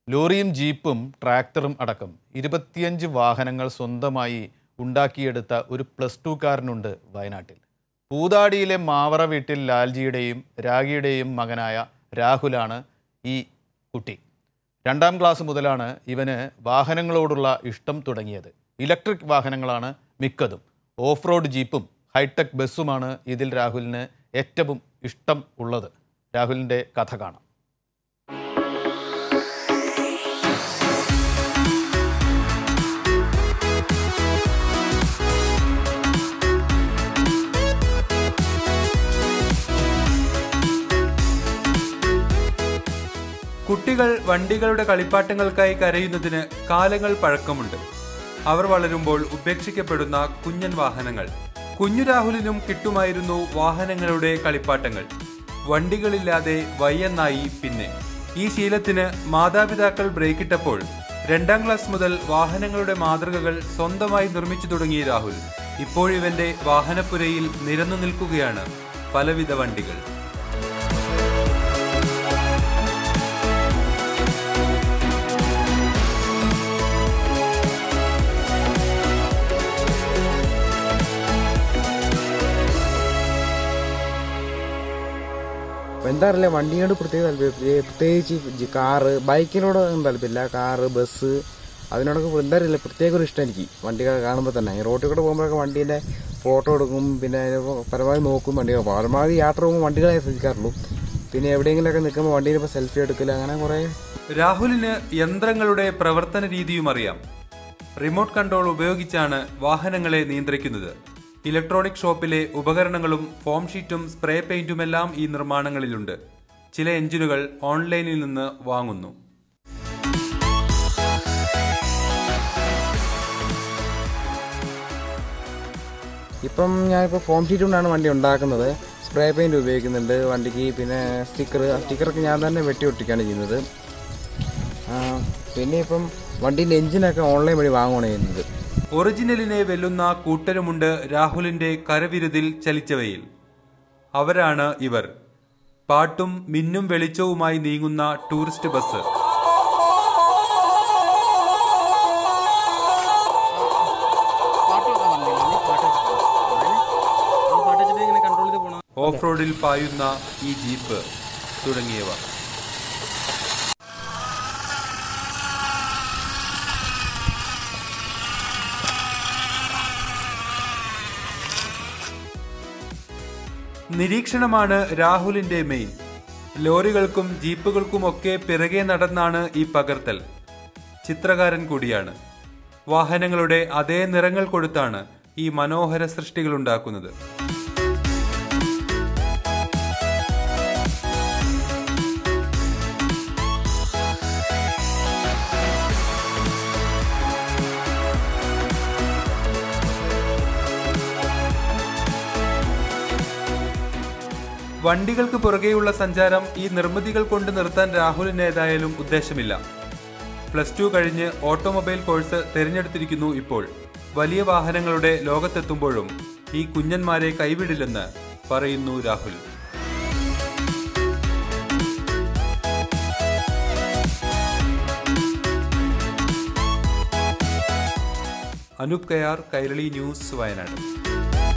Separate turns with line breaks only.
ലോറിയും ജീപ്പും ട്രാക്ടറും അടക്കം ഇരുപത്തിയഞ്ച് വാഹനങ്ങൾ സ്വന്തമായി ഉണ്ടാക്കിയെടുത്ത ഒരു പ്ലസ് ടുക്കാരനുണ്ട് വയനാട്ടിൽ പൂതാടിയിലെ മാവറ വീട്ടിൽ ലാൽജിയുടെയും രാഗിയുടെയും മകനായ രാഹുലാണ് ഈ കുട്ടി രണ്ടാം ക്ലാസ് മുതലാണ് ഇവന് വാഹനങ്ങളോടുള്ള ഇഷ്ടം തുടങ്ങിയത് ഇലക്ട്രിക് വാഹനങ്ങളാണ് മിക്കതും ഓഫ് റോഡ് ജീപ്പും ഹൈടെക് ബസ്സുമാണ് ഇതിൽ രാഹുലിന് ഏറ്റവും ഇഷ്ടം ഉള്ളത് രാഹുലിൻ്റെ കഥ കാണാം
കുട്ടികൾ വണ്ടികളുടെ കളിപ്പാട്ടങ്ങൾക്കായി കരയുന്നതിന് കാലങ്ങൾ പഴക്കമുണ്ട് അവർ വളരുമ്പോൾ ഉപേക്ഷിക്കപ്പെടുന്ന കുഞ്ഞൻ വാഹനങ്ങൾ കുഞ്ഞു രാഹുലിനും കിട്ടുമായിരുന്നു വാഹനങ്ങളുടെ കളിപ്പാട്ടങ്ങൾ വണ്ടികളില്ലാതെ വയ്യെന്നായി പിന്നെ ഈ ശീലത്തിന് മാതാപിതാക്കൾ ബ്രേക്കിട്ടപ്പോൾ രണ്ടാം ക്ലാസ് മുതൽ വാഹനങ്ങളുടെ മാതൃകകൾ സ്വന്തമായി നിർമ്മിച്ചു തുടങ്ങിയ രാഹുൽ ഇപ്പോഴിവന്റെ വാഹനപ്പുരയിൽ നിരന്നു നിൽക്കുകയാണ് പലവിധ വണ്ടികൾ
അപ്പോൾ എന്താ അറിയില്ല വണ്ടിയോട് പ്രത്യേക താല്പര്യം പ്രത്യേകിച്ച് ജി- കാറ് ബൈക്കിനോട് ഒന്നും താല്പര്യമില്ല കാറ് ബസ് അതിനോടൊക്കെ എന്താ അറിയില്ല പ്രത്യേക ഒരു ഇഷ്ടം എനിക്ക് വണ്ടികൾ കാണുമ്പോൾ തന്നെ ഈ റോട്ടിൽ കൂടെ പോകുമ്പോഴൊക്കെ വണ്ടീൻ്റെ ഫോട്ടോ എടുക്കും പിന്നെ അതിനെ പരമാവധി നോക്കും വണ്ടികൾ പരമാവധി യാത്ര പോകുമ്പോൾ വണ്ടികളെ ശ്രദ്ധിക്കാറുള്ളൂ പിന്നെ എവിടെയെങ്കിലുമൊക്കെ നിൽക്കുമ്പോൾ വണ്ടിയിൽ ഇപ്പോൾ സെൽഫി എടുക്കില്ല അങ്ങനെ കുറേ
രാഹുലിന് യന്ത്രങ്ങളുടെ പ്രവർത്തന രീതിയും അറിയാം റിമോട്ട് കൺട്രോൾ ഉപയോഗിച്ചാണ് വാഹനങ്ങളെ നിയന്ത്രിക്കുന്നത് ഇലക്ട്രോണിക് ഷോപ്പിലെ ഉപകരണങ്ങളും ഫോം ഷീറ്റും സ്പ്രേ പെയിന്റുമെല്ലാം ഈ നിർമ്മാണങ്ങളിലുണ്ട് ചില എഞ്ചിനുകൾ ഓൺലൈനിൽ നിന്ന് വാങ്ങുന്നു
ഇപ്പം ഞാനിപ്പോൾ ഫോം ഷീറ്റ് കൊണ്ടാണ് വണ്ടി ഉണ്ടാക്കുന്നത് സ്പ്രേ പെയിൻറ് ഉപയോഗിക്കുന്നുണ്ട് വണ്ടിക്ക് പിന്നെ സ്റ്റിക്കർ സ്റ്റിക്കറൊക്കെ ഞാൻ തന്നെ വെട്ടി ഒട്ടിക്കുകയാണ് ചെയ്യുന്നത് ആ, പിന്നെ ഇപ്പം വണ്ടീൻ്റെ എഞ്ചിനൊക്കെ ഓൺലൈൻ വഴി വാങ്ങുകയാണ് ചെയ്യുന്നത്
ഒറിജിനലിനെ വെല്ലുന്ന കൂട്ടരുമുണ്ട് രാഹുലിന്റെ കരവിരുതിൽ ചലിച്ചവയിൽ അവരാണ് ഇവർ പാട്ടും മിന്നും വെളിച്ചവുമായി നീങ്ങുന്ന ടൂറിസ്റ്റ് ബസ് ഓഫ് റോഡിൽ പായുന്ന ഈ ജീപ്പ് തുടങ്ങിയവ നിരീക്ഷണമാണ് രാഹുലിന്റെ മെയിൻ ലോറികൾക്കും ജീപ്പുകൾക്കുമൊക്കെ പിറകെ നടന്നാണ് ഈ പകർത്തൽ ചിത്രകാരൻ കൂടിയാണ് വാഹനങ്ങളുടെ അതേ നിറങ്ങൾ കൊടുത്താണ് ഈ മനോഹര സൃഷ്ടികൾ ഉണ്ടാക്കുന്നത് വണ്ടികൾക്ക് പുറകെയുള്ള സഞ്ചാരം ഈ നിർമ്മിതികൾ കൊണ്ട് നിർത്താൻ രാഹുലിന് ഏതായാലും ഉദ്ദേശമില്ല പ്ലസ് ടു കഴിഞ്ഞ് ഓട്ടോമൊബൈൽ കോഴ്സ് തിരഞ്ഞെടുത്തിരിക്കുന്നു ഇപ്പോൾ വലിയ വാഹനങ്ങളുടെ ലോകത്തെത്തുമ്പോഴും ഈ കുഞ്ഞന്മാരെ കൈവിടില്ലെന്ന് പറയുന്നു രാഹുൽ അനൂപ് കയാർ കൈരളി ന്യൂസ് വയനാട്